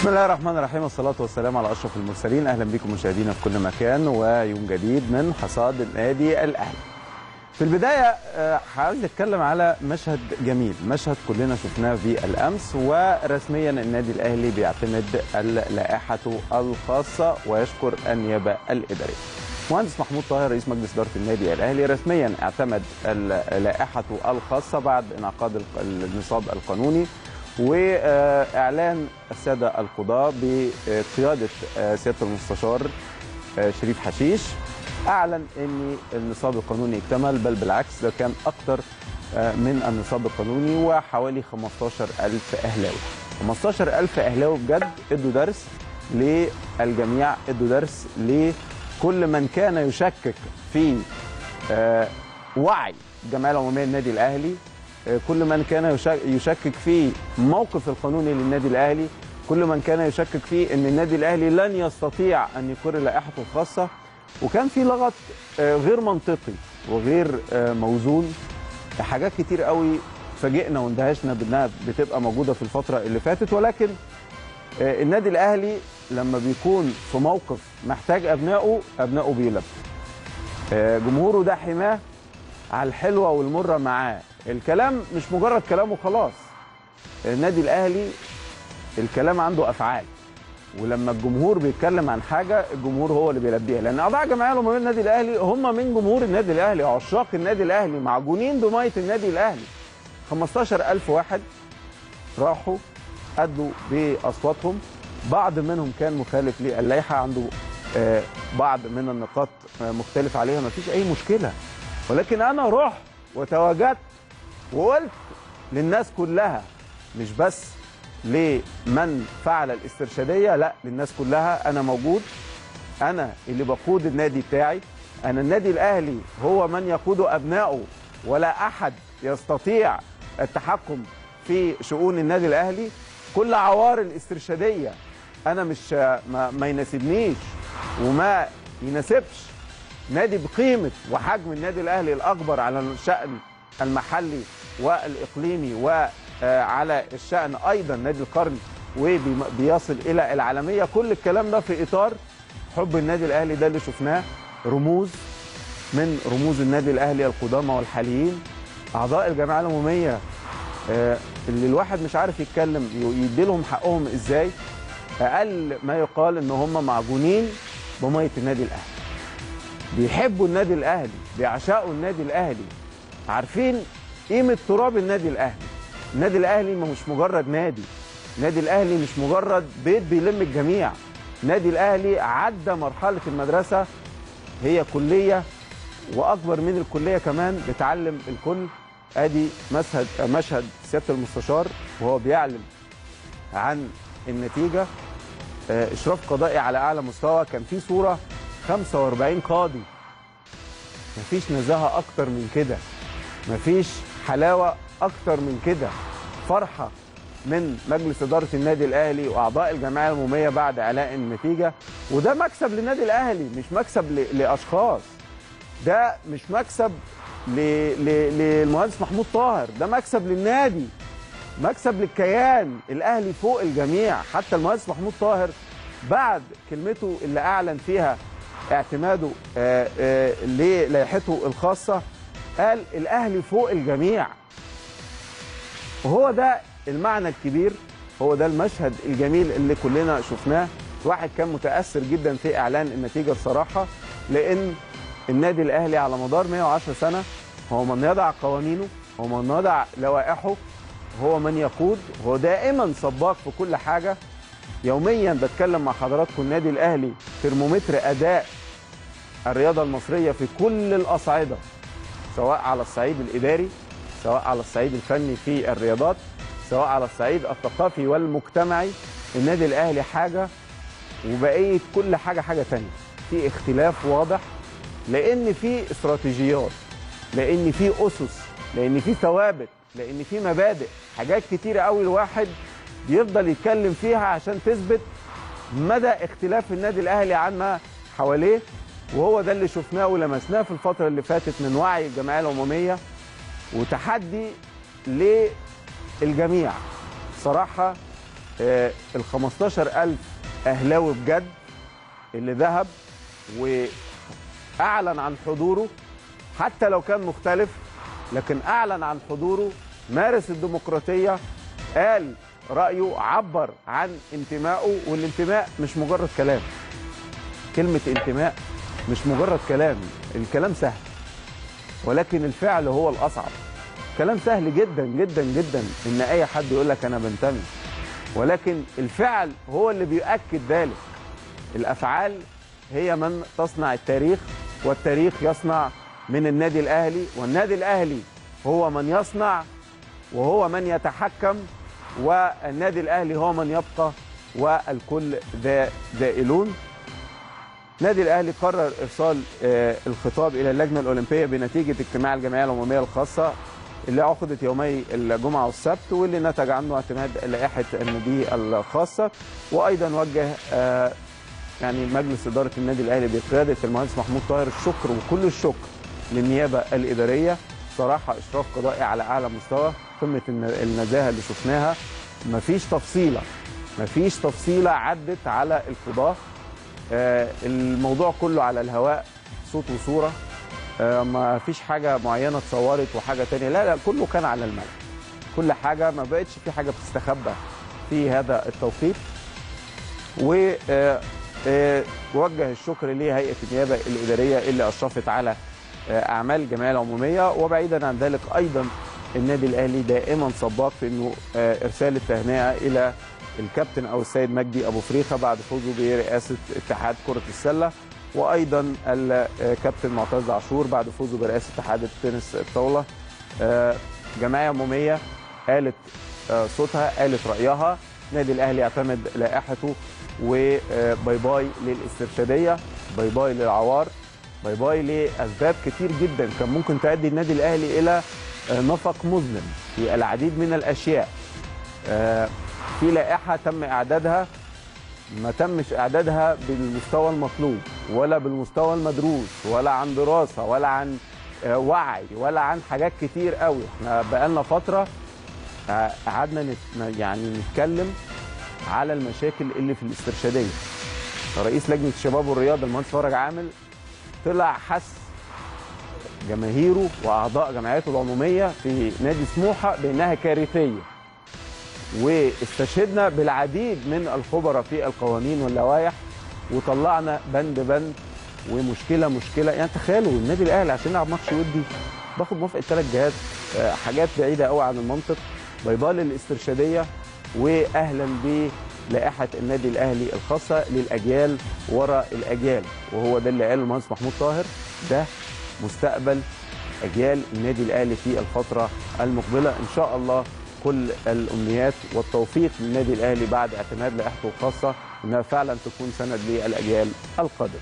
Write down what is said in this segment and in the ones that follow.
الله الرحمن الرحيم والصلاة والسلام على أشرف المرسلين أهلا بكم مشاهدينا في كل مكان ويوم جديد من حصاد النادي الأهلي في البداية آه، عايز أتكلم على مشهد جميل مشهد كلنا شفناه في الأمس ورسميا النادي الأهلي بيعتمد اللائحة الخاصة ويشكر النيابة الإدارية مهندس محمود طاهر رئيس مجلس إدارة النادي الأهلي رسميا اعتمد اللائحة الخاصة بعد انعقاد الق- النصاب القانوني واعلان الساده القضاه بقياده آه، سياده المستشار آه، شريف حشيش اعلن ان النصاب القانوني اكتمل بل بالعكس ده كان اكتر آه، من النصاب القانوني وحوالي 15000 اهلاوي 15000 اهلاوي بجد ادوا درس للجميع ادوا درس لكل من كان يشكك في آه، وعي الجمعيه العموميه للنادي الاهلي آه، كل من كان يشك- يشكك في موقف القانوني للنادي الاهلي كل من كان يشكك في ان النادي الاهلي لن يستطيع ان يقر لائحته الخاصه وكان في لغط آه، غير منطقي وغير آه، موزون حاجات كتير قوي فاجئنا واندهشنا بانها بتبقى موجوده في الفتره اللي فاتت ولكن آه، النادي الاهلي لما بيكون في موقف محتاج ابنائه ابنائه بيلبوا آه، جمهوره ده حماه على الحلوه والمره معاه الكلام مش مجرد كلام وخلاص النادي الاهلي الكلام عنده افعال ولما الجمهور بيتكلم عن حاجه الجمهور هو اللي بيلبيها لان اعضاء جمعيه العموميه النادي الاهلي هم من جمهور النادي الاهلي عشاق النادي الاهلي معجونين بميه النادي الاهلي 15000 واحد راحوا ادوا باصواتهم بعض منهم كان مخالف للائحه عنده آه، بعض من النقاط آه، مختلف عليها ما فيش اي مشكله ولكن انا رحت وتواجدت وقلت للناس كلها مش بس لمن فعل الاسترشاديه لا للناس كلها انا موجود انا اللي بقود النادي بتاعي انا النادي الاهلي هو من يقوده ابنائه ولا احد يستطيع التحكم في شؤون النادي الاهلي كل عوار الاسترشاديه انا مش ما, ما يناسبنيش وما يناسبش نادي بقيمه وحجم النادي الاهلي الاكبر على الشان المحلي والاقليمي وعلى الشان ايضا نادي القرن وبيصل الى العالميه كل الكلام ده في اطار حب النادي الاهلي ده اللي شفناه رموز من رموز النادي الاهلي القدامى والحاليين اعضاء الجمعيه العموميه آه، اللي الواحد مش عارف يتكلم يدي لهم حقهم ازاي اقل ما يقال ان هم معجونين بميه النادي الاهلي بيحبوا النادي الاهلي بيعشقوا النادي الاهلي عارفين قيمه تراب النادي الاهلي النادي الاهلي ما مش مجرد نادي النادي الاهلي مش مجرد بيت بيلم الجميع النادي الاهلي عدى مرحله المدرسه هي كليه واكبر من الكليه كمان بتعلم الكل ادي مشهد مشهد سياده المستشار وهو بيعلن عن النتيجه آه، اشراف قضائي على اعلى مستوى كان في صوره 45 قاضي مفيش نزاهه اكتر من كده مفيش حلاوه اكتر من كده فرحه من مجلس اداره النادي الاهلي واعضاء الجمعيه العموميه بعد اعلاء النتيجه وده مكسب للنادي الاهلي مش مكسب ل- لاشخاص ده مش مكسب ل- ل- للمهندس محمود طاهر ده مكسب للنادي مكسب للكيان الاهلي فوق الجميع حتى المهندس محمود طاهر بعد كلمته اللي اعلن فيها اعتماده آه، آه، للائحته الخاصه قال الاهلي فوق الجميع وهو ده المعنى الكبير هو ده المشهد الجميل اللي كلنا شفناه واحد كان متاثر جدا في اعلان النتيجه الصراحه لان النادي الاهلي على مدار 110 سنه هو من يضع قوانينه هو من يضع لوائحه هو من يقود هو دائما سباق في كل حاجه يوميا بتكلم مع حضراتكم النادي الاهلي ترمومتر اداء الرياضه المصريه في كل الاصعده سواء على الصعيد الاداري سواء على الصعيد الفني في الرياضات سواء على الصعيد الثقافي والمجتمعي النادي الاهلي حاجه وبقيه كل حاجه حاجه تانية في اختلاف واضح لان في استراتيجيات لان في اسس لان في ثوابت لان في مبادئ حاجات كتيره قوي الواحد بيفضل يتكلم فيها عشان تثبت مدى اختلاف النادي الاهلي عن ما حواليه وهو ده اللي شفناه ولمسناه في الفتره اللي فاتت من وعي الجمعيه العموميه وتحدي للجميع صراحه ال 15000 اهلاوي بجد اللي ذهب واعلن عن حضوره حتى لو كان مختلف لكن اعلن عن حضوره مارس الديمقراطيه قال رايه عبر عن انتمائه والانتماء مش مجرد كلام كلمه انتماء مش مجرد كلام الكلام سهل ولكن الفعل هو الاصعب كلام سهل جدا جدا جدا ان اي حد يقول لك انا بنتمي ولكن الفعل هو اللي بيؤكد ذلك الافعال هي من تصنع التاريخ والتاريخ يصنع من النادي الاهلي والنادي الاهلي هو من يصنع وهو من يتحكم والنادي الاهلي هو من يبقى والكل زائلون نادي الاهلي قرر ارسال الخطاب الى اللجنه الاولمبيه بنتيجه اجتماع الجمعيه العموميه الخاصه اللي عقدت يومي الجمعه والسبت واللي نتج عنه اعتماد لائحه النادي الخاصه وايضا وجه يعني مجلس اداره النادي الاهلي بقياده المهندس محمود طاهر الشكر وكل الشكر للنيابه الاداريه صراحه اشراف قضائي على اعلى مستوى قمه النزاهه اللي شفناها مفيش تفصيله مفيش تفصيله عدت على القضاه الموضوع كله على الهواء صوت وصوره ما فيش حاجه معينه اتصورت وحاجه تانية لا لا كله كان على الملأ كل حاجه ما بقتش في حاجه بتستخبى في هذا التوقيت و وجه الشكر لهيئه النيابه الاداريه اللي اشرفت على اعمال الجمعيه العموميه وبعيدا عن ذلك ايضا النادي الاهلي دائما سباق في انه ارسال التهنئه الى الكابتن او السيد مجدي ابو فريخه بعد فوزه برئاسه اتحاد كره السله وايضا الكابتن معتز عاشور بعد فوزه برئاسه اتحاد التنس الطاوله جمعيه عموميه قالت صوتها قالت رايها النادي الاهلي اعتمد لائحته وباي باي للاسترشاديه باي باي للعوار باي باي لاسباب كتير جدا كان ممكن تؤدي النادي الاهلي الى نفق مظلم في العديد من الاشياء في لائحه تم اعدادها ما تمش اعدادها بالمستوى المطلوب ولا بالمستوى المدروس ولا عن دراسه ولا عن وعي ولا عن حاجات كتير قوي احنا بقالنا فتره قعدنا يعني نتكلم على المشاكل اللي في الاسترشاديه رئيس لجنه الشباب والرياضه المهندس فرج عامل طلع حس جماهيره واعضاء جمعيته العموميه في نادي سموحه بانها كارثيه واستشهدنا بالعديد من الخبراء في القوانين واللوائح وطلعنا بند بند ومشكله مشكله يعني تخيلوا النادي الاهلي عشان يلعب ماتش ودي باخد موافقه ثلاث جهات حاجات بعيده قوي عن المنطق بيضاء للاسترشاديه واهلا بلائحه النادي الاهلي الخاصه للاجيال وراء الاجيال وهو ده اللي قاله المهندس محمود طاهر ده مستقبل اجيال النادي الاهلي في الفتره المقبله ان شاء الله كل الامنيات والتوفيق للنادي الاهلي بعد اعتماد لائحته الخاصه انها فعلا تكون سند للاجيال القادمه.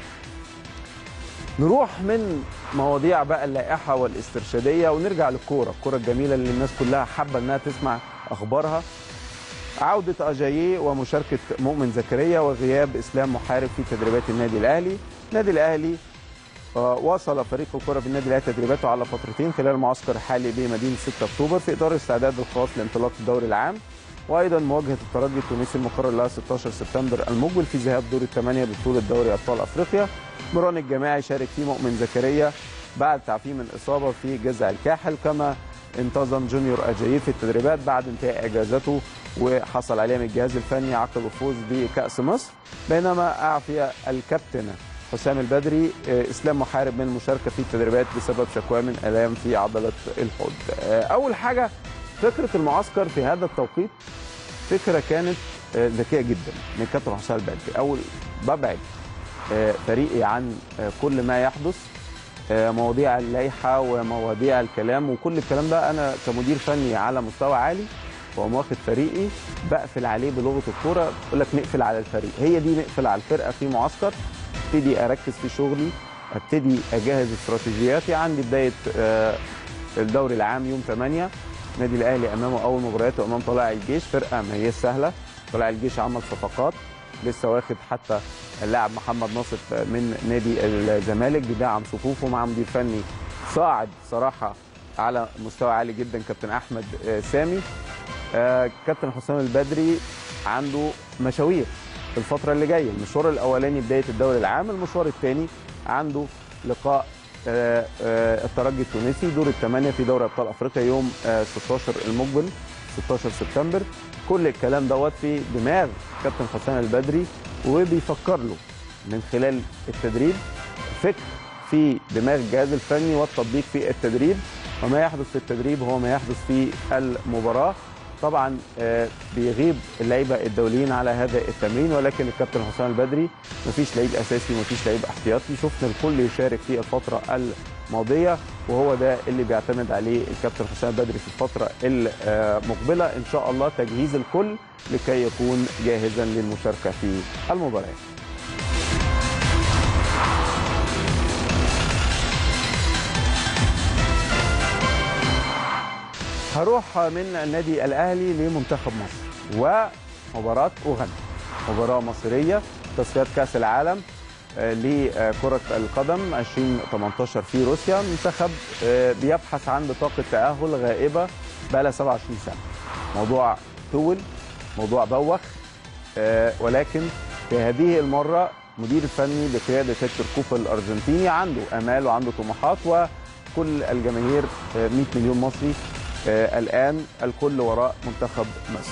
نروح من مواضيع بقى اللائحه والاسترشاديه ونرجع للكوره، الكوره الجميله اللي الناس كلها حابه انها تسمع اخبارها. عوده اجاييه ومشاركه مؤمن زكريا وغياب اسلام محارب في تدريبات النادي الاهلي. النادي الاهلي واصل فريق الكره في النادي الاهلي تدريباته على فترتين خلال المعسكر الحالي بمدينه 6 اكتوبر في اطار الاستعداد الخاص لانطلاق الدوري العام وايضا مواجهه الترجي التونسي المقرر لها 16 سبتمبر المقبل في ذهاب دور الثمانيه ببطوله دوري ابطال افريقيا مران الجماعي شارك فيه مؤمن زكريا بعد تعفيه من اصابه في جذع الكاحل كما انتظم جونيور اجاييه في التدريبات بعد انتهاء اجازته وحصل عليها من الجهاز الفني عقب الفوز بكاس مصر بينما اعفي الكابتن حسام البدري اسلام محارب من المشاركه في التدريبات بسبب شكوى من الام في عضله الحوض. اول حاجه فكره المعسكر في هذا التوقيت فكره كانت ذكيه جدا من كابتن حسام البدري، اول ببعد فريقي عن كل ما يحدث مواضيع اللائحه ومواضيع الكلام وكل الكلام ده انا كمدير فني على مستوى عالي واقوم واخد فريقي بقفل عليه بلغه الكوره يقول لك نقفل على الفريق هي دي نقفل على الفرقه في معسكر ابتدي اركز في شغلي ابتدي اجهز استراتيجياتي عندي بدايه الدوري العام يوم 8 النادي الاهلي امامه اول مبارياته امام طلائع الجيش فرقه ما هي سهله طلائع الجيش عمل صفقات لسه واخد حتى اللاعب محمد ناصر من نادي الزمالك بدعم صفوفه مع مدير فني صاعد صراحه على مستوى عالي جدا كابتن احمد سامي آه، كابتن حسام البدري عنده مشاوير في الفتره اللي جايه المشوار الاولاني بدايه الدوري العام المشوار الثاني عنده لقاء آه، آه، الترجي التونسي دور الثمانيه في دوري ابطال افريقيا يوم آه، 16 المقبل 16 سبتمبر كل الكلام دوت في دماغ كابتن حسام البدري وبيفكر له من خلال التدريب فكر في دماغ الجهاز الفني والتطبيق في التدريب وما يحدث في التدريب هو ما يحدث في المباراه طبعا آه، بيغيب اللعيبه الدوليين على هذا التمرين ولكن الكابتن حسام البدري مفيش لعيب اساسي ومفيش لعيب احتياطي شفنا الكل يشارك في الفتره الماضيه وهو ده اللي بيعتمد عليه الكابتن حسام البدري في الفتره المقبله ان شاء الله تجهيز الكل لكي يكون جاهزا للمشاركه في المباريات هروح من النادي الاهلي لمنتخب مصر ومباراه اوغندا مباراه مصريه تصفيات كاس العالم آه، لكره القدم 2018 في روسيا منتخب آه، بيبحث عن بطاقه تاهل غائبه بقى لها 27 سنه موضوع طول موضوع بوخ آه، ولكن في هذه المره مدير الفني بقياده هيكتور كوبر الارجنتيني عنده امال وعنده طموحات وكل الجماهير آه، 100 مليون مصري آه، الان الكل وراء منتخب مصر.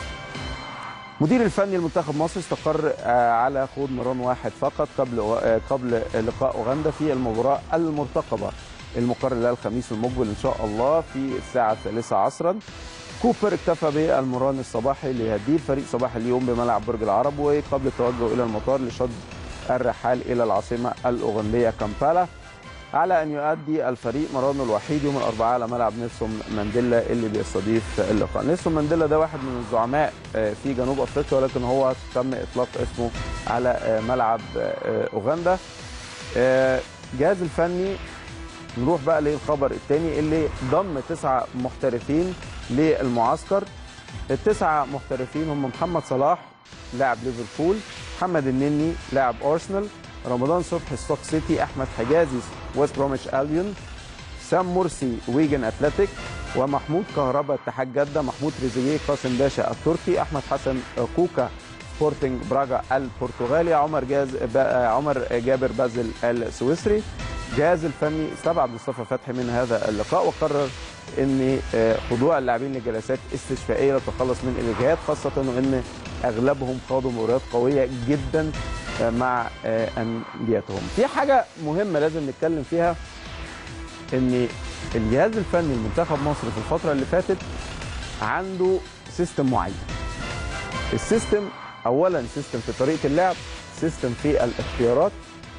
مدير الفني لمنتخب مصر استقر آه، على خوض مران واحد فقط قبل آه، قبل لقاء اوغندا في المباراه المرتقبه المقرر لها الخميس المقبل ان شاء الله في الساعه الثالثه عصرا. كوبر اكتفى بالمران الصباحي ليهديه فريق صباح اليوم بملعب برج العرب وقبل التوجه الى المطار لشد الرحال الى العاصمه الاوغنديه كامبالا. على ان يؤدي الفريق مرانه الوحيد يوم الاربعاء على ملعب نيلسون مانديلا اللي بيستضيف اللقاء. نيلسون مانديلا ده واحد من الزعماء آه، في جنوب افريقيا ولكن هو تم اطلاق اسمه على آه، ملعب آه، اوغندا. آه، الجهاز الفني نروح بقى للخبر الثاني اللي ضم تسعه محترفين للمعسكر. التسعه محترفين هم محمد صلاح لاعب ليفربول، محمد النني لاعب ارسنال، رمضان صبحي ستوك سيتي احمد حجازي ويست بروميتش البيون سام مرسي ويجن اتلتيك ومحمود كهربا اتحاد جده محمود ريزييه قاسم باشا التركي احمد حسن كوكا سبورتنج براجا البرتغالي عمر جاز با- عمر جابر بازل السويسري الجهاز الفني استبعد مصطفى فتحي من هذا اللقاء وقرر ان آه، خضوع اللاعبين لجلسات استشفائيه للتخلص من الاجهاد خاصه ان اغلبهم خاضوا مباريات قويه جدا آه، مع آه، انديتهم. في حاجه مهمه لازم نتكلم فيها ان الجهاز الفني لمنتخب مصر في الفتره اللي فاتت عنده سيستم معين. السيستم اولا سيستم في طريقه اللعب، سيستم في الاختيارات،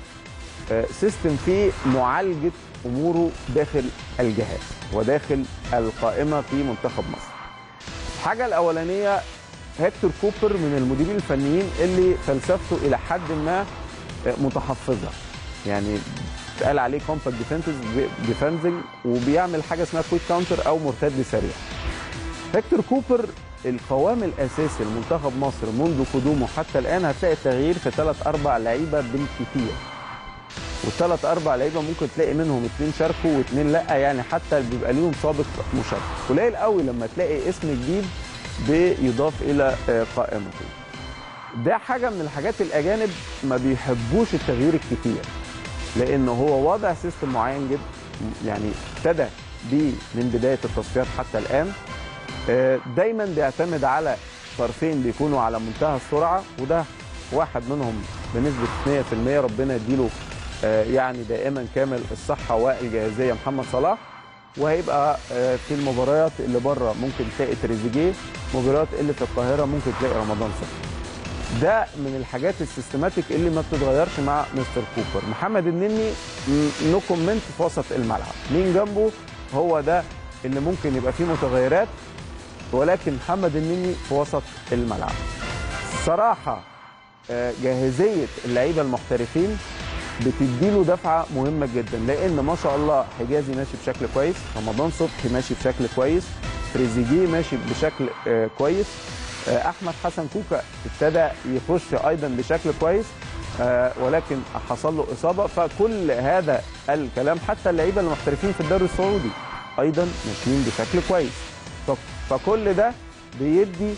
آه، سيستم في معالجه اموره داخل الجهاز وداخل القائمه في منتخب مصر. الحاجه الاولانيه هيكتور كوبر من المديرين الفنيين اللي فلسفته الى حد ما متحفظه يعني اتقال عليه كومباكت ديفنسنج وبيعمل حاجه اسمها كويك كاونتر او مرتد سريع هيكتور كوبر القوام الاساسي لمنتخب مصر منذ قدومه حتى الان هتلاقي تغيير في ثلاث اربع لعيبه بالكثير والثلاث اربع لعيبه ممكن تلاقي منهم اثنين شاركوا واثنين لا يعني حتى بيبقى ليهم سابق مشاركه قليل قوي لما تلاقي اسم جديد بيضاف الى آه، قائمته ده حاجه من الحاجات الاجانب ما بيحبوش التغيير الكتير لان هو وضع سيستم معين جدا يعني ابتدى بيه من بدايه التصفيات حتى الان آه، دايما بيعتمد على طرفين بيكونوا على منتهى السرعه وده واحد منهم بنسبه 100% ربنا يديله آه، يعني دائما كامل الصحه والجاهزيه محمد صلاح وهيبقى آه، في المباريات اللي بره ممكن تلاقي تريزيجيه مباريات اللي في القاهره ممكن تلاقي رمضان صبحي ده من الحاجات السيستماتيك اللي ما بتتغيرش مع مستر كوبر محمد النني نو كومنت في وسط الملعب مين جنبه هو ده اللي ممكن يبقى فيه متغيرات ولكن محمد النني في وسط الملعب صراحه آه، جاهزيه اللعيبه المحترفين بتديله دفعه مهمه جدا لان ما شاء الله حجازي ماشي بشكل كويس رمضان صبحي ماشي بشكل كويس تريزيجيه ماشي بشكل آه، كويس آه، احمد حسن كوكا ابتدى يخش ايضا بشكل كويس آه، ولكن حصل له اصابه فكل هذا الكلام حتى اللعيبه المحترفين في الدوري السعودي ايضا ماشيين بشكل كويس ف- فكل ده بيدي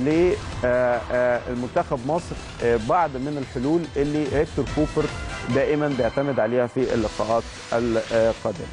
لمنتخب مصر آه، بعض من الحلول اللي هيكتور كوبر دائما بيعتمد عليها في اللقاءات القادمه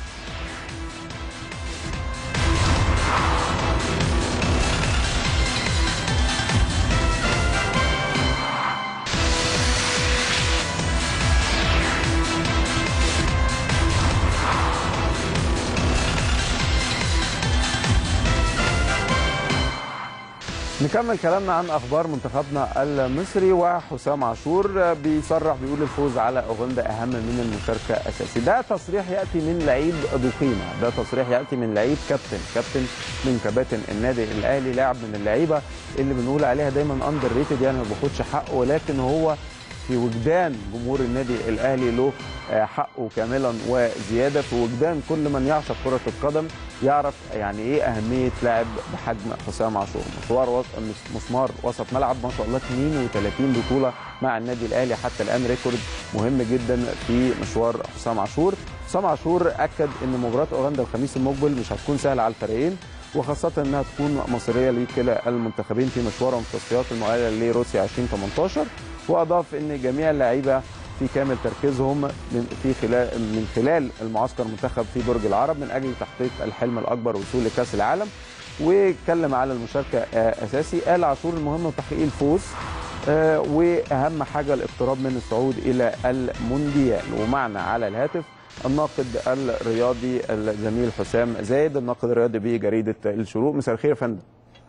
نكمل كلامنا عن اخبار منتخبنا المصري وحسام عاشور بيصرح بيقول الفوز على اوغندا اهم من المشاركه اساسي ده تصريح ياتي من لعيب ذو قيمه ده تصريح ياتي من لعيب كابتن كابتن من كباتن النادي الاهلي لاعب من اللعيبه اللي بنقول عليها دايما اندر ريتد يعني ما بياخدش حقه ولكن هو في وجدان جمهور النادي الاهلي له آه، حقه كاملا وزياده في وجدان كل من يعشق كره القدم يعرف يعني ايه اهميه لاعب بحجم حسام عاشور مسمار وسط مسمار وسط ملعب ما شاء الله 32 بطوله مع النادي الاهلي حتى الان ريكورد مهم جدا في مشوار حسام عاشور حسام عاشور اكد ان مباراه اوغندا الخميس المقبل مش هتكون سهله على الفريقين وخاصة انها تكون مصيرية لكلا المنتخبين في مشوارهم في التصفيات المؤهلة لروسيا 2018 واضاف ان جميع اللعيبة في كامل تركيزهم من في خلال من خلال المعسكر المنتخب في برج العرب من اجل تحقيق الحلم الاكبر وصول لكاس العالم واتكلم على المشاركه آه، اساسي قال عاشور المهم تحقيق الفوز آه، واهم حاجه الاقتراب من الصعود الى المونديال ومعنا على الهاتف الناقد الرياضي الزميل حسام زايد الناقد الرياضي بجريده الشروق مساء الخير يا فندم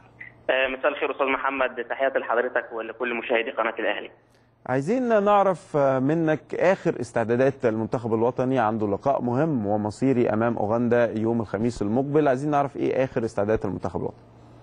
آه، مساء الخير استاذ محمد تحياتي لحضرتك ولكل مشاهدي قناه الاهلي عايزين نعرف منك اخر استعدادات المنتخب الوطني عنده لقاء مهم ومصيري امام اوغندا يوم الخميس المقبل عايزين نعرف ايه اخر استعدادات المنتخب الوطني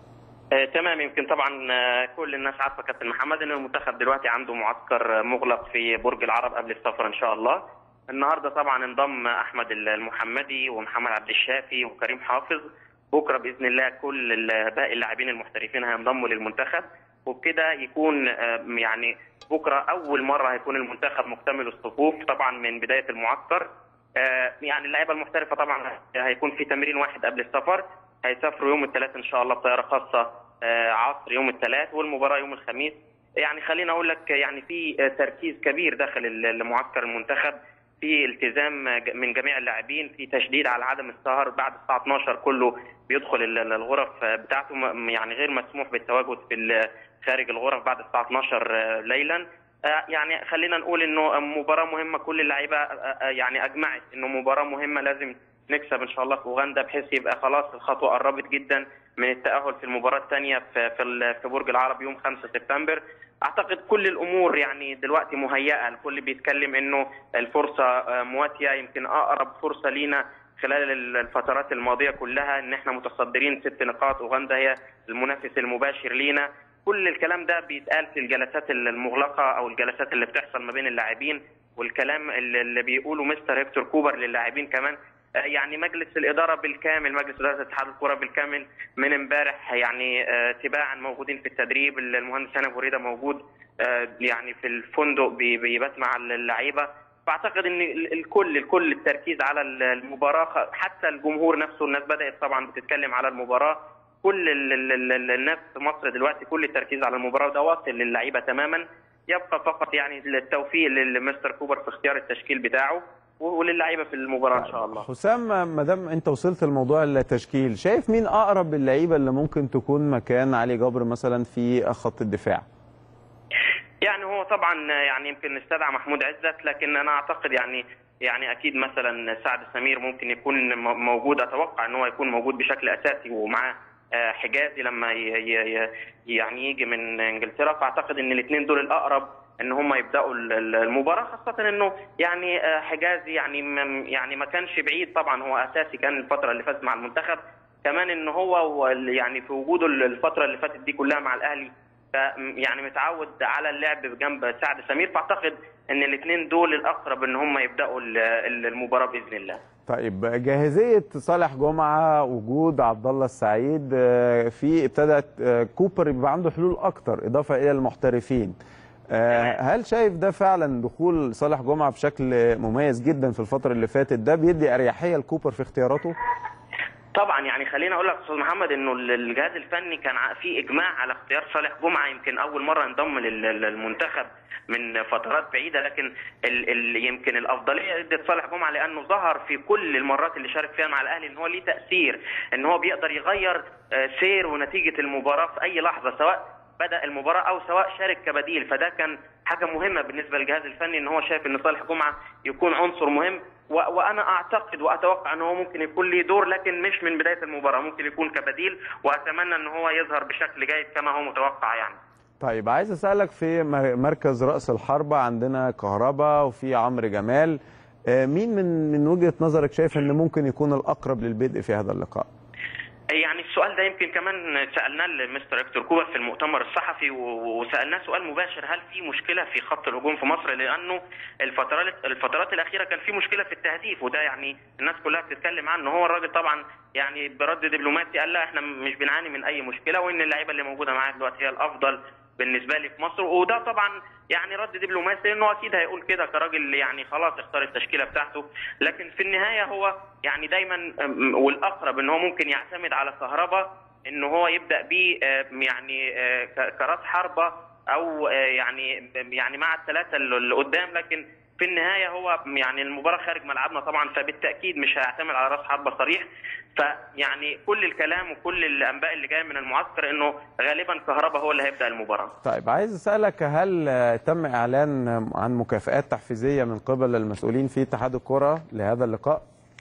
آه، تمام يمكن طبعا آه، كل الناس عارفه كابتن محمد ان المنتخب دلوقتي عنده معسكر مغلق في برج العرب قبل السفر ان شاء الله النهارده طبعا انضم احمد المحمدي ومحمد عبد الشافي وكريم حافظ بكره باذن الله كل باقي اللاعبين المحترفين هينضموا للمنتخب وبكده يكون آه، يعني بكره اول مره هيكون المنتخب مكتمل الصفوف طبعا من بدايه المعسكر آه، يعني اللعيبه المحترفه طبعا هيكون في تمرين واحد قبل السفر هيسافروا يوم الثلاث ان شاء الله بطياره خاصه آه، عصر يوم الثلاث والمباراه يوم الخميس يعني خليني اقول لك يعني في تركيز كبير داخل المعسكر المنتخب في التزام من جميع اللاعبين في تشديد على عدم السهر بعد الساعه 12 كله بيدخل الغرف بتاعته يعني غير مسموح بالتواجد في خارج الغرف بعد الساعه 12 ليلا يعني خلينا نقول انه مباراه مهمه كل اللعيبه يعني اجمعت انه مباراه مهمه لازم نكسب ان شاء الله في اوغندا بحيث يبقى خلاص الخطوه قربت جدا من التاهل في المباراه الثانيه في في برج العرب يوم 5 سبتمبر اعتقد كل الامور يعني دلوقتي مهيئه الكل بيتكلم انه الفرصه مواتيه يمكن اقرب فرصه لينا خلال الفترات الماضيه كلها ان احنا متصدرين ست نقاط اوغندا هي المنافس المباشر لينا كل الكلام ده بيتقال في الجلسات المغلقه او الجلسات اللي بتحصل ما بين اللاعبين والكلام اللي بيقوله مستر هيكتور كوبر للاعبين كمان يعني مجلس الاداره بالكامل مجلس اداره اتحاد الكره بالكامل من امبارح يعني تباعا موجودين في التدريب المهندس هنا بريده موجود يعني في الفندق بيبات مع اللعيبه فاعتقد ان الكل الكل التركيز على المباراه حتى الجمهور نفسه الناس بدات طبعا بتتكلم على المباراه كل الناس في مصر دلوقتي كل التركيز على المباراه ده واصل للعيبه تماما يبقى فقط يعني التوفيق لمستر كوبر في اختيار التشكيل بتاعه وللعيبه في المباراه ان شاء الله. حسام ما دام انت وصلت لموضوع التشكيل، شايف مين اقرب اللعيبه اللي ممكن تكون مكان علي جبر مثلا في خط الدفاع؟ يعني هو طبعا يعني يمكن استدعى محمود عزت لكن انا اعتقد يعني يعني اكيد مثلا سعد سمير ممكن يكون موجود اتوقع ان هو يكون موجود بشكل اساسي ومعاه حجازي لما يعني يجي من انجلترا فاعتقد ان الاثنين دول الاقرب ان هم يبداوا المباراه خاصه انه يعني حجازي يعني يعني ما كانش بعيد طبعا هو اساسي كان الفتره اللي فاتت مع المنتخب كمان ان هو يعني في وجوده الفتره اللي فاتت دي كلها مع الاهلي يعني متعود على اللعب بجنب سعد سمير فاعتقد ان الاثنين دول الاقرب ان هم يبداوا المباراه باذن الله. طيب جاهزيه صالح جمعه وجود عبد الله السعيد في ابتدت كوبر يبقى عنده حلول اكتر اضافه الى المحترفين. هل شايف ده فعلا دخول صالح جمعه بشكل مميز جدا في الفتره اللي فاتت ده بيدي اريحيه لكوبر في اختياراته؟ طبعا يعني خليني اقول لك استاذ محمد انه الجهاز الفني كان في اجماع على اختيار صالح جمعه يمكن اول مره انضم للمنتخب من فترات بعيده لكن ال ال يمكن الافضليه ادت صالح جمعه لانه ظهر في كل المرات اللي شارك فيها مع الاهلي ان هو ليه تاثير ان هو بيقدر يغير سير ونتيجه المباراه في اي لحظه سواء بدا المباراه او سواء شارك كبديل فده كان حاجه مهمه بالنسبه للجهاز الفني ان هو شايف ان صالح جمعه يكون عنصر مهم وانا اعتقد واتوقع ان هو ممكن يكون له دور لكن مش من بدايه المباراه ممكن يكون كبديل واتمنى ان هو يظهر بشكل جيد كما هو متوقع يعني طيب عايز اسالك في مركز راس الحربه عندنا كهربا وفي عمرو جمال مين من من وجهه نظرك شايف ان ممكن يكون الاقرب للبدء في هذا اللقاء يعني السؤال ده يمكن كمان سالناه لمستر هيكتور كوبر في المؤتمر الصحفي وسالناه سؤال مباشر هل في مشكله في خط الهجوم في مصر لانه الفترات الفترات الاخيره كان في مشكله في التهديف وده يعني الناس كلها بتتكلم عنه هو الراجل طبعا يعني برد دبلوماسي قال لا احنا مش بنعاني من اي مشكله وان اللعيبه اللي موجوده معايا دلوقتي هي الافضل بالنسبه لي في مصر وده طبعا يعني رد دبلوماسي انه اكيد هيقول كده كراجل يعني خلاص اختار التشكيله بتاعته لكن في النهايه هو يعني دايما والاقرب ان هو ممكن يعتمد على كهربا ان هو يبدا بيه يعني كراس حربه او يعني يعني مع الثلاثه اللي قدام لكن في النهايه هو يعني المباراه خارج ملعبنا طبعا فبالتاكيد مش هيعتمد على راس حربه صريح فيعني كل الكلام وكل الانباء اللي جايه من المعسكر انه غالبا كهربا هو اللي هيبدا المباراه. طيب عايز اسالك هل تم اعلان عن مكافئات تحفيزيه من قبل المسؤولين في اتحاد الكره لهذا اللقاء؟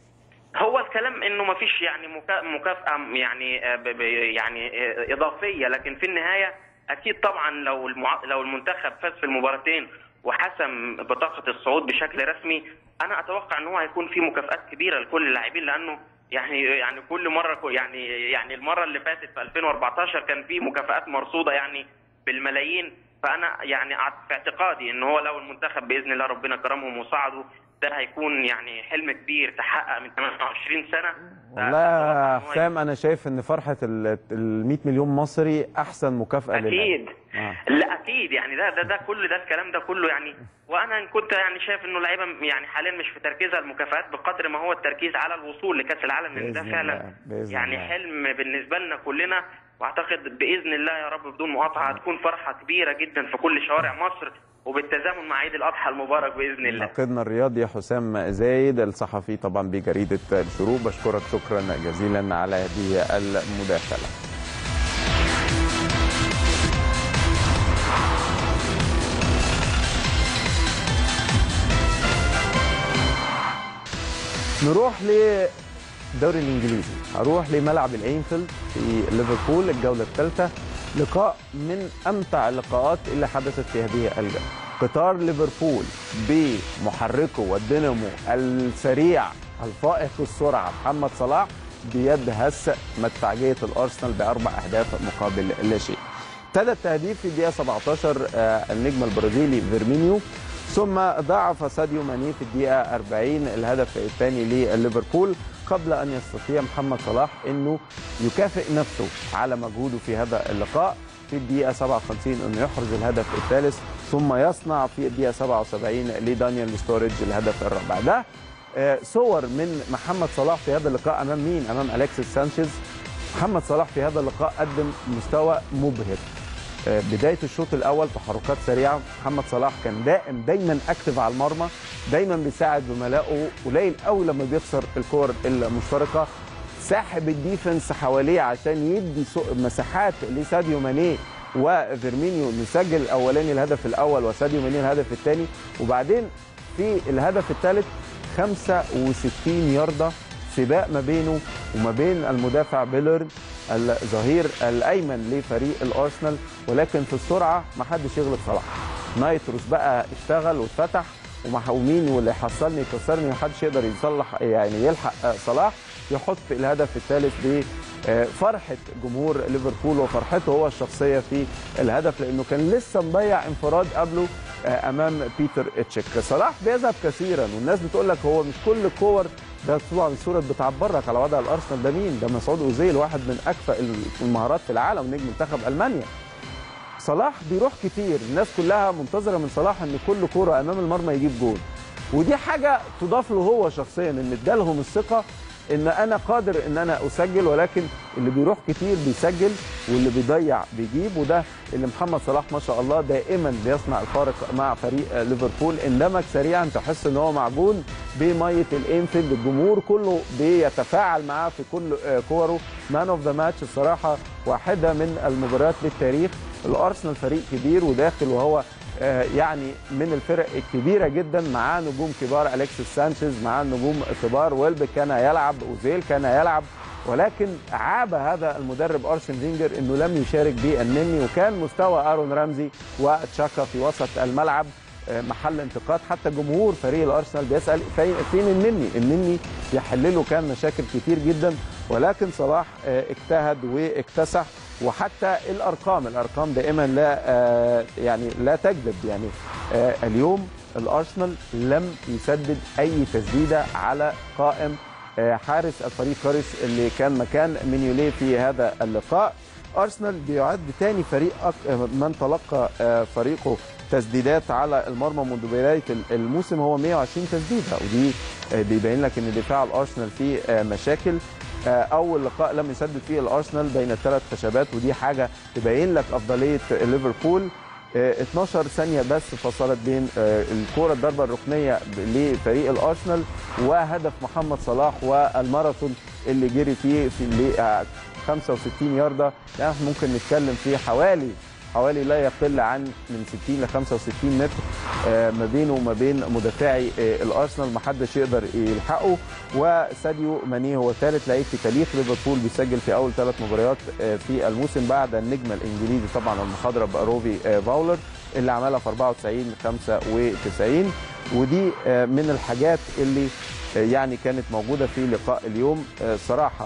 هو الكلام انه ما فيش يعني مكافاه يعني يعني اضافيه لكن في النهايه اكيد طبعا لو لو المنتخب فاز في المباراتين وحسم بطاقه الصعود بشكل رسمي انا اتوقع ان هو هيكون في مكافآت كبيره لكل اللاعبين لانه يعني يعني كل مره يعني يعني المره اللي فاتت في 2014 كان في مكافآت مرصوده يعني بالملايين فانا يعني في اعتقادي ان هو لو المنتخب باذن الله ربنا كرمهم وصعدوا ده هيكون يعني حلم كبير تحقق من 28 سنه والله يا حسام انا شايف ان فرحه ال 100 مليون مصري احسن مكافاه اكيد آه. لا اكيد يعني ده ده ده كل ده الكلام ده كله يعني وانا كنت يعني شايف انه اللعيبه يعني حاليا مش في تركيزها المكافآت بقدر ما هو التركيز على الوصول لكاس العالم لان ده فعلا يعني الله. حلم بالنسبه لنا كلنا واعتقد باذن الله يا رب بدون مقاطعه هتكون فرحه كبيره جدا في كل شوارع مصر وبالتزامن مع عيد الاضحى المبارك باذن الله. ناقدنا الرياضي حسام زايد الصحفي طبعا بجريده الشروق بشكرك شكرا جزيلا على هذه المداخله. نروح للدوري الانجليزي هروح لملعب الانفيلد في ليفربول الجوله الثالثه لقاء من امتع اللقاءات اللي حدثت في هذه الجوله قطار ليفربول بمحركه والدينامو السريع الفائق السرعه محمد صلاح بيدهس مدفعجيه الارسنال باربع اهداف مقابل لا شيء ابتدى التهديف في الدقيقه 17 النجم البرازيلي فيرمينيو ثم ضاعف ساديو ماني في الدقيقه 40 الهدف الثاني لليفربول قبل ان يستطيع محمد صلاح انه يكافئ نفسه على مجهوده في هذا اللقاء في الدقيقه 57 انه يحرز الهدف الثالث ثم يصنع في الدقيقه 77 لدانيال ستوريج الهدف الرابع ده صور من محمد صلاح في هذا اللقاء امام مين امام اليكسيس سانشيز محمد صلاح في هذا اللقاء قدم مستوى مبهر بدايه الشوط الاول تحركات سريعه محمد صلاح كان دائم دايما اكتف على المرمى دايما بيساعد زملائه قليل قوي لما بيخسر الكور المشتركه ساحب الديفنس حواليه عشان يدي مساحات لساديو ماني وفيرمينيو نسجل الاولاني الهدف الاول وساديو ماني الهدف الثاني وبعدين في الهدف الثالث 65 يارده سباق ما بينه وما بين المدافع بيلرن الظهير الايمن لفريق الارسنال ولكن في السرعه ما حدش يغلب صلاح نايتروس بقى اشتغل واتفتح ومين واللي يحصلني يكسرني محدش يقدر يصلح يعني يلحق صلاح يحط الهدف الثالث بفرحه جمهور ليفربول وفرحته هو الشخصيه في الهدف لانه كان لسه مضيع انفراد قبله امام بيتر اتشيك صلاح بيذهب كثيرا والناس بتقول لك هو مش كل كور ده طبعا صوره بتعبرك على وضع الارسنال ده مين ده مسعود اوزيل واحد من اكفأ المهارات في العالم نجم منتخب المانيا صلاح بيروح كتير الناس كلها منتظره من صلاح ان كل كوره امام المرمى يجيب جول ودي حاجه تضاف له هو شخصيا ان ادالهم الثقه ان انا قادر ان انا اسجل ولكن اللي بيروح كتير بيسجل واللي بيضيع بيجيب وده اللي محمد صلاح ما شاء الله دائما بيصنع الفارق مع فريق ليفربول اندمج سريعا تحس ان هو معجون بميه الانفيلد الجمهور كله بيتفاعل معاه في كل كوره مان اوف ذا ماتش الصراحه واحده من المباريات للتاريخ الارسنال فريق كبير وداخل وهو يعني من الفرق الكبيره جدا معاه نجوم كبار اليكسيس سانشيز معاه نجوم كبار ويلب كان يلعب اوزيل كان يلعب ولكن عاب هذا المدرب ارسن فينجر انه لم يشارك بالنني وكان مستوى ارون رامزي وتشاكا في وسط الملعب محل انتقاد حتى جمهور فريق الارسنال بيسال فين النني النني يحل له كان مشاكل كتير جدا ولكن صلاح اجتهد واكتسح وحتى الارقام الارقام دائما لا يعني لا تكذب يعني اليوم الارسنال لم يسدد اي تسديده على قائم حارس الفريق كاريس اللي كان مكان مينيولي في هذا اللقاء ارسنال بيعد ثاني فريق من تلقى فريقه تسديدات على المرمى منذ بدايه الموسم هو 120 تسديده ودي بيبين لك ان دفاع الارسنال فيه مشاكل اول لقاء لم يسدد فيه الارسنال بين الثلاث خشبات ودي حاجه تبين لك افضليه ليفربول 12 ثانيه بس فصلت بين الكره الضربه الركنيه لفريق الارسنال وهدف محمد صلاح والماراثون اللي جري فيه في 65 يارده يعني ممكن نتكلم في حوالي حوالي لا يقل عن من 60 ل 65 متر ما بينه وما بين مدافعي الارسنال ما حدش يقدر يلحقه وساديو ماني هو ثالث لعيب في تاريخ ليفربول بيسجل في اول ثلاث مباريات في الموسم بعد النجم الانجليزي طبعا المخضرم روبي فاولر اللي عملها في 94 95 ودي من الحاجات اللي يعني كانت موجوده في لقاء اليوم صراحه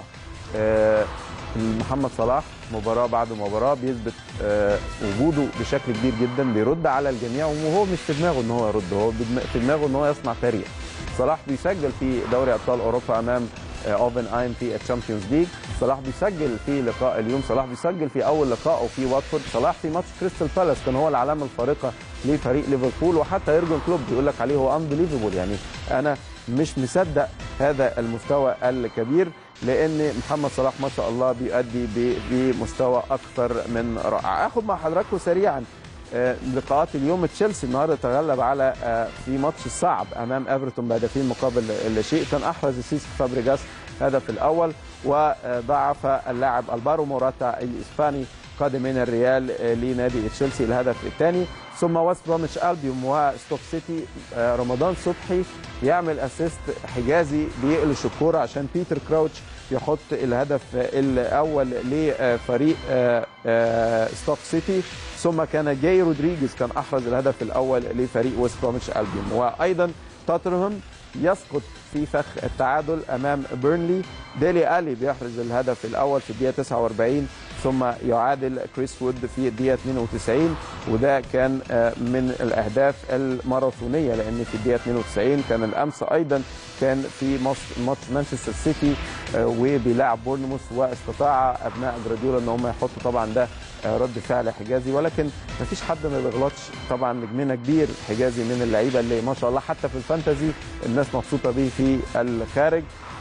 محمد صلاح مباراه بعد مباراه بيثبت وجوده بشكل كبير جدا بيرد على الجميع وهو مش في دماغه ان هو يرد هو في دماغه ان هو يصنع تاريخ صلاح بيسجل في دوري ابطال اوروبا امام اوفن اين في الشامبيونز ليج صلاح بيسجل في لقاء اليوم صلاح بيسجل في اول لقائه في واتفورد صلاح في ماتش كريستال بالاس كان هو العلامه الفارقه لفريق ليفربول وحتى يورجن كلوب بيقول لك عليه هو انبليفبل يعني انا مش مصدق هذا المستوى الكبير لان محمد صلاح ما شاء الله بيؤدي بمستوى اكثر من رائع اخد مع حضراتكم سريعا لقاءات اليوم تشيلسي النهارده تغلب على في ماتش الصعب امام ايفرتون بهدفين مقابل لا شيء كان احرز سيسك فابريجاس هدف الاول وضعف اللاعب البارو موراتا الاسباني قادم من الريال لنادي تشيلسي الهدف الثاني ثم ويست بروميتش البيوم وستوك سيتي رمضان صبحي يعمل اسيست حجازي بيقلش الكوره عشان بيتر كراوتش يحط الهدف الاول لفريق ستوك سيتي ثم كان جاي رودريجيز كان احرز الهدف الاول لفريق ويست بروميتش البيوم وايضا توتنهام يسقط في فخ التعادل امام بيرنلي ديلي الي بيحرز الهدف الاول في الدقيقه 49 ثم يعادل كريس وود في الدقيقه 92 وده كان من الاهداف الماراثونيه لان في الدقيقه 92 كان الامس ايضا كان في ماتش مانشستر سيتي وبيلاعب بورنموث واستطاع ابناء جراديولا ان هم يحطوا طبعا ده رد فعل حجازي ولكن ما فيش حد ما بيغلطش طبعا نجمنا كبير حجازي من اللعيبه اللي ما شاء الله حتى في الفانتزي الناس مبسوطه بيه في الخارج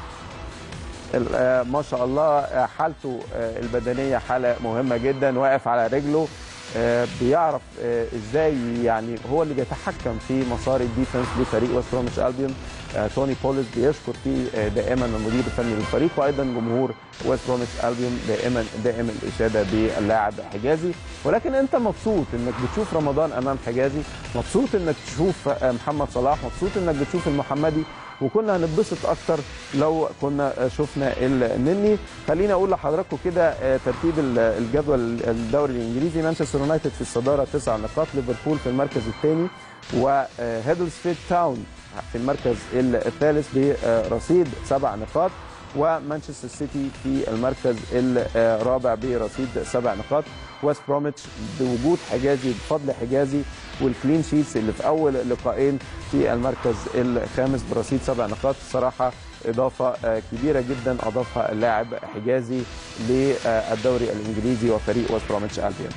ما شاء الله حالته البدنيه حاله مهمه جدا واقف على رجله بيعرف ازاي يعني هو اللي بيتحكم في مسار الديفنس لفريق ويست بروميتش البيون توني بوليس بيشكر فيه دائما المدير الفني للفريق وايضا جمهور ويست بروميتش البيون دائما دائما الاشاده باللاعب حجازي ولكن انت مبسوط انك بتشوف رمضان امام حجازي مبسوط انك تشوف محمد صلاح مبسوط انك بتشوف المحمدي وكنا هنتبسط اكتر لو كنا شفنا النني خليني اقول لحضراتكم كده ترتيب الجدول الدوري الانجليزي مانشستر يونايتد في الصداره تسع نقاط ليفربول في المركز الثاني وهيدلسفيد تاون في المركز الثالث برصيد سبع نقاط ومانشستر سيتي في المركز الرابع برصيد سبع نقاط ويست بروميتش بوجود حجازي بفضل حجازي والكلين شيتس اللي في اول لقاءين في المركز الخامس برصيد سبع نقاط الصراحه اضافه كبيره جدا اضافها اللاعب حجازي للدوري الانجليزي وفريق ويست بروميتش البيون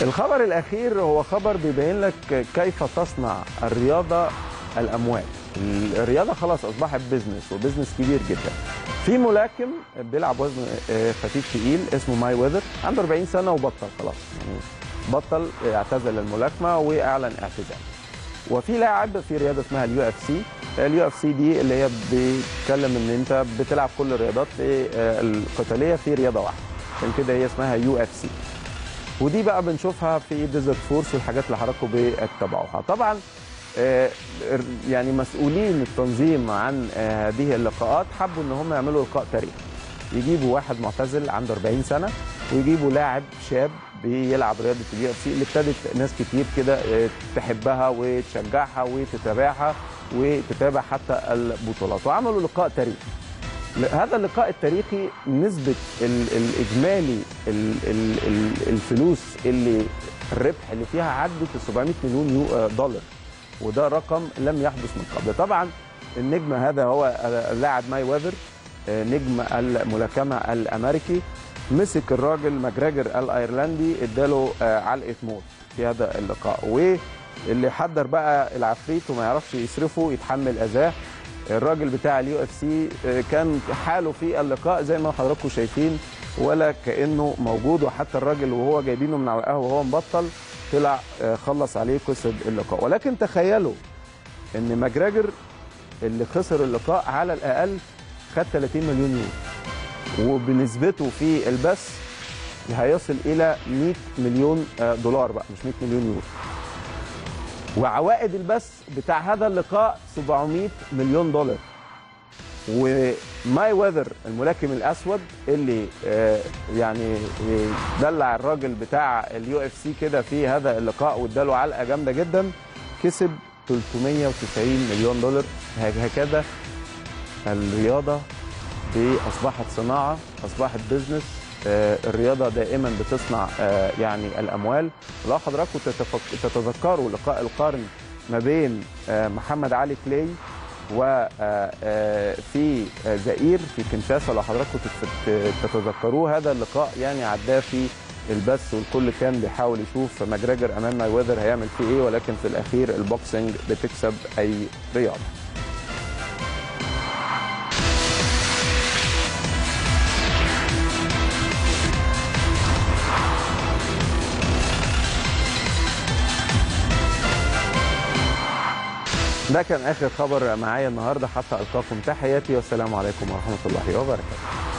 الخبر الاخير هو خبر بيبين لك كيف تصنع الرياضه الاموال الرياضه خلاص اصبحت بيزنس وبيزنس كبير جدا في ملاكم بيلعب وزن آه، خفيف تقيل اسمه ماي ويذر عنده 40 سنه وبطل خلاص يعني بطل آه، اعتزل الملاكمه واعلن اعتزال وفي لاعب في رياضه اسمها اليو اف سي اليو اف سي دي اللي هي بيتكلم ان انت بتلعب كل الرياضات في آه، القتاليه في رياضه واحده عشان كده هي اسمها يو اف سي ودي بقى بنشوفها في ديزرت فورس والحاجات اللي حضراتكم بتتابعوها طبعا آه، يعني مسؤولين التنظيم عن آه، هذه اللقاءات حبوا ان هم يعملوا لقاء تاريخي يجيبوا واحد معتزل عنده 40 سنه ويجيبوا لاعب شاب بيلعب رياضه اليو اف سي اللي ابتدت ناس كتير كده آه، تحبها وتشجعها وتتابعها وتتابع حتى البطولات وعملوا لقاء تاريخي هذا اللقاء التاريخي نسبة ال- الإجمالي ال- ال- ال- الفلوس اللي الربح اللي فيها عدت ال 700 مليون يو آه، دولار وده رقم لم يحدث من قبل طبعا النجم هذا هو اللاعب ماي ويذر آه، نجم الملاكمة الأمريكي مسك الراجل ماجراجر الايرلندي اداله آه، علقه موت في هذا اللقاء واللي حضر بقى العفريت وما يعرفش يصرفه يتحمل اذاه الراجل بتاع اليو اف سي كان حاله في اللقاء زي ما حضراتكم شايفين ولا كانه موجود وحتى الراجل وهو جايبينه من على القهوه وهو مبطل طلع آه، خلص عليه كسب اللقاء ولكن تخيلوا ان ماجراجر اللي خسر اللقاء على الاقل خد 30 مليون يورو وبنسبته في البث هيصل الى 100 مليون آه، دولار بقى مش 100 مليون يورو وعوائد البث بتاع هذا اللقاء 700 مليون دولار وماي ويذر الملاكم الاسود اللي آه، يعني دلع الراجل بتاع اليو اف سي كده في هذا اللقاء واداله علقه جامده جدا كسب 390 مليون دولار هكذا الرياضه دي اصبحت صناعه اصبحت بزنس آه، الرياضه دائما بتصنع آه، يعني الاموال لو حضراتكم تتفك- تتذكروا لقاء القرن ما بين آه، محمد علي كلاي وفي زئير في كنشاسا لو حضراتكم تت- تتذكروه هذا اللقاء يعني عداه في البث والكل كان بيحاول يشوف ماجراجر امام ماي ويذر هيعمل فيه ايه ولكن في الاخير البوكسنج بتكسب اي رياضه ده كان اخر خبر معايا النهارده حتى القاكم تحياتي والسلام عليكم ورحمه الله وبركاته